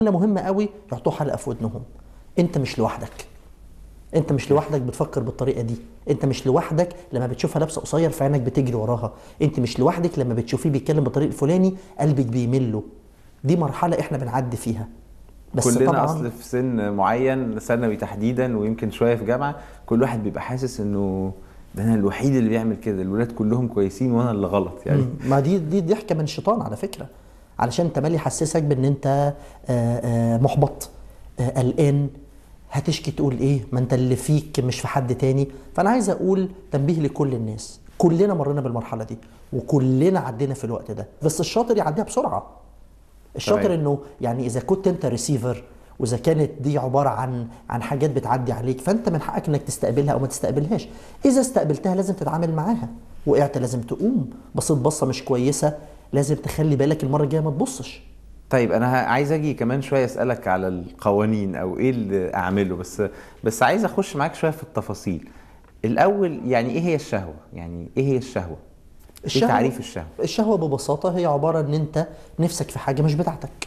مهمه قوي يحطوا حلقه في ودنهم انت مش لوحدك انت مش لوحدك بتفكر بالطريقه دي انت مش لوحدك لما بتشوفها لابسه قصير في عينك بتجري وراها انت مش لوحدك لما بتشوفيه بيتكلم بالطريق الفلاني قلبك بيمل له دي مرحله احنا بنعدي فيها بس كلنا طبعا اصل في سن معين ثانوي تحديدا ويمكن شويه في جامعه كل واحد بيبقى حاسس انه ده انا الوحيد اللي بيعمل كده الولاد كلهم كويسين وانا اللي غلط يعني ما دي دي ضحكه من الشيطان على فكره علشان تملي يحسسك بان انت آآ آآ محبط قلقان هتشكي تقول ايه ما انت اللي فيك مش في حد تاني فانا عايز اقول تنبيه لكل الناس كلنا مرينا بالمرحله دي وكلنا عدينا في الوقت ده بس الشاطر يعديها بسرعه الشاطر تمام. انه يعني اذا كنت انت ريسيفر واذا كانت دي عباره عن عن حاجات بتعدي عليك فانت من حقك انك تستقبلها او ما تستقبلهاش اذا استقبلتها لازم تتعامل معاها وقعت لازم تقوم بصيت بصه مش كويسه لازم تخلي بالك المره الجايه ما تبصش طيب انا ه- عايز اجي كمان شويه اسالك على القوانين او ايه اللي اعمله بس بس عايز اخش معاك شويه في التفاصيل الاول يعني ايه هي الشهوه يعني ايه هي الشهوه ايه تعريف الشهوه الشهوه ببساطه هي عباره ان انت نفسك في حاجه مش بتاعتك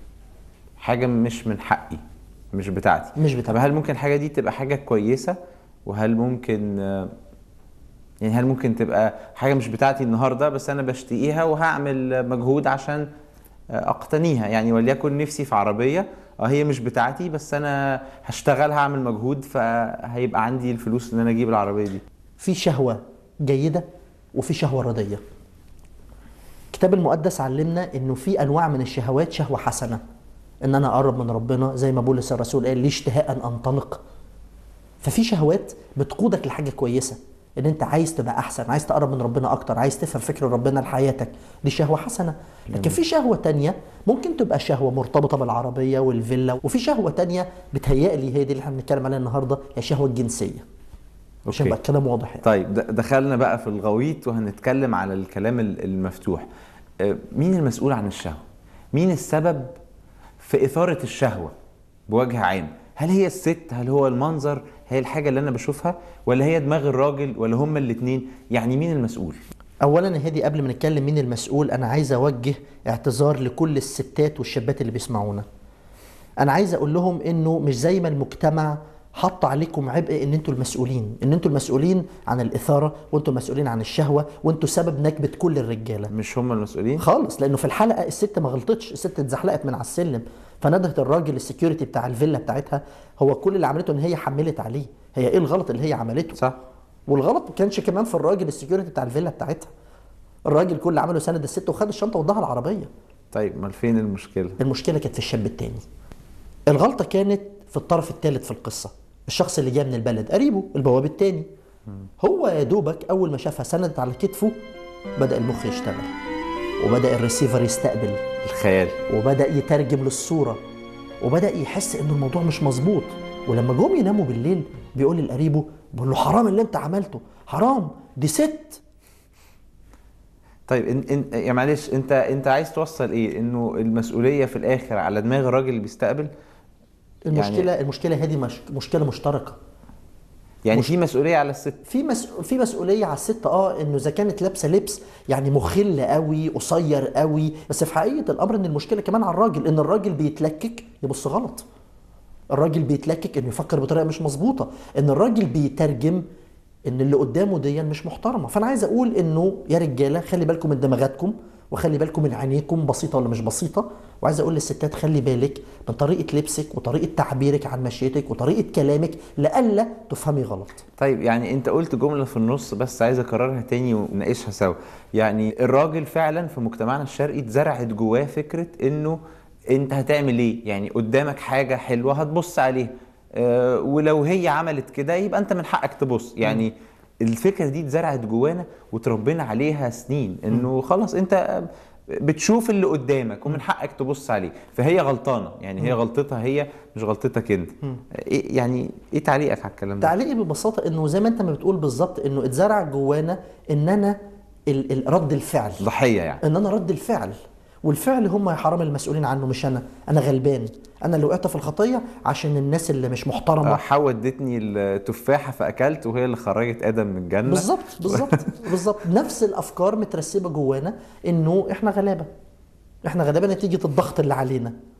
حاجه مش من حقي مش بتاعتي مش طب بتاعتك هل ممكن الحاجه دي تبقى حاجه كويسه وهل ممكن آه، يعني هل ممكن تبقى حاجه مش بتاعتي النهارده بس انا بشتهيها وهعمل مجهود عشان آه، اقتنيها يعني وليكن نفسي في عربيه اه هي مش بتاعتي بس انا هشتغل هعمل مجهود فهيبقى عندي الفلوس ان انا اجيب العربيه دي في شهوه جيده وفي شهوه رضيه الكتاب المقدس علمنا انه في انواع من الشهوات شهوه حسنه ان انا اقرب من ربنا زي ما بولس الرسول قال لي اشتهاء ان انطلق ففي شهوات بتقودك لحاجه كويسه ان انت عايز تبقى احسن عايز تقرب من ربنا اكتر عايز تفهم فكر ربنا لحياتك دي شهوه حسنه لكن في شهوه تانية ممكن تبقى شهوه مرتبطه بالعربيه والفيلا وفي شهوه تانية بتهيألي هي دي اللي احنا بنتكلم عليها النهارده هي الشهوه الجنسيه عشان أوكي. يبقى الكلام واضح يعني. طيب د- دخلنا بقى في الغويط وهنتكلم على الكلام ال- المفتوح آه، مين المسؤول عن الشهوة مين السبب في إثارة الشهوة بوجه عام هل هي الست هل هو المنظر هي الحاجة اللي أنا بشوفها ولا هي دماغ الراجل ولا هما الاتنين يعني مين المسؤول اولا يا هادي قبل ما نتكلم مين المسؤول انا عايز اوجه اعتذار لكل الستات والشابات اللي بيسمعونا انا عايز اقول لهم انه مش زي ما المجتمع حط عليكم عبء ان انتوا المسؤولين ان انتوا المسؤولين عن الاثاره وانتوا المسؤولين عن الشهوه وانتوا سبب نكبه كل الرجاله مش هما المسؤولين خالص لانه في الحلقه الست ما غلطتش الست اتزحلقت من على السلم فندهت الراجل السكيورتي بتاع الفيلا بتاعتها هو كل اللي عملته ان هي حملت عليه هي ايه الغلط اللي هي عملته صح والغلط ما كانش كمان في الراجل السكيورتي بتاع الفيلا بتاعتها الراجل كل اللي عمله سند الست وخد الشنطه واداها العربيه طيب امال فين المشكلة المشكله كانت في الشاب التاني الغلطه كانت في الطرف الثالث في القصه الشخص اللي جاي من البلد قريبه البواب التاني هو يا دوبك اول ما شافها سندت على كتفه بدا المخ يشتغل وبدا الريسيفر يستقبل الخيال وبدا يترجم للصوره وبدا يحس ان الموضوع مش مظبوط ولما جم يناموا بالليل بيقول لقريبه بيقول له حرام اللي انت عملته حرام دي ست طيب إن إن يا معلش انت انت عايز توصل ايه انه المسؤولية في الاخر على دماغ الراجل اللي بيستقبل المشكله يعني المشكله هذه مش مشكله مشتركه يعني مش- في مسؤولية على الست في مس... في مسؤوليه على الست اه انه اذا كانت لابسه لبس يعني مخل قوي قصير قوي بس في حقيقه الامر ان المشكله كمان على الراجل ان الراجل بيتلكك يبص غلط الراجل بيتلكك انه يفكر بطريقه مش مظبوطه ان الراجل بيترجم ان اللي قدامه دي مش محترمه فانا عايز اقول انه يا رجاله خلي بالكم من دماغاتكم وخلي بالكم من عينيكم بسيطه ولا مش بسيطه وعايز اقول للستات خلي بالك من طريقه لبسك وطريقه تعبيرك عن مشيتك وطريقه كلامك لئلا تفهمي غلط طيب يعني انت قلت جملة في النص بس عايز اكررها تاني ونناقشها سوا يعني الراجل فعلا في مجتمعنا الشرقي اتزرعت جواه فكرة انه انت هتعمل ايه يعني قدامك حاجة حلوة هتبص عليها اه ولو هي عملت كده يبقى انت من حقك تبص يعني الفكرة دي اتزرعت جوانا وتربينا عليها سنين انه خلاص انت بتشوف اللي قدامك ومن حقك تبص عليه فهي غلطانة يعني هي غلطتها هي مش غلطتك انت إيه يعني ايه تعليقك على الكلام ده تعليقي ببساطه انه زي ما انت ما بتقول بالظبط انه اتزرع جوانا ان انا ال- ال- رد الفعل ضحيه يعني ان انا رد الفعل والفعل هم يا حرام المسؤولين عنه مش انا انا غلبان انا اللي وقعت في الخطيه عشان الناس اللي مش محترمه آه، حواء ادتني التفاحه فاكلت وهي اللي خرجت ادم من الجنه بالظبط بالظبط بالظبط نفس الافكار مترسبه جوانا انه احنا غلابه احنا غلابه نتيجه الضغط اللي علينا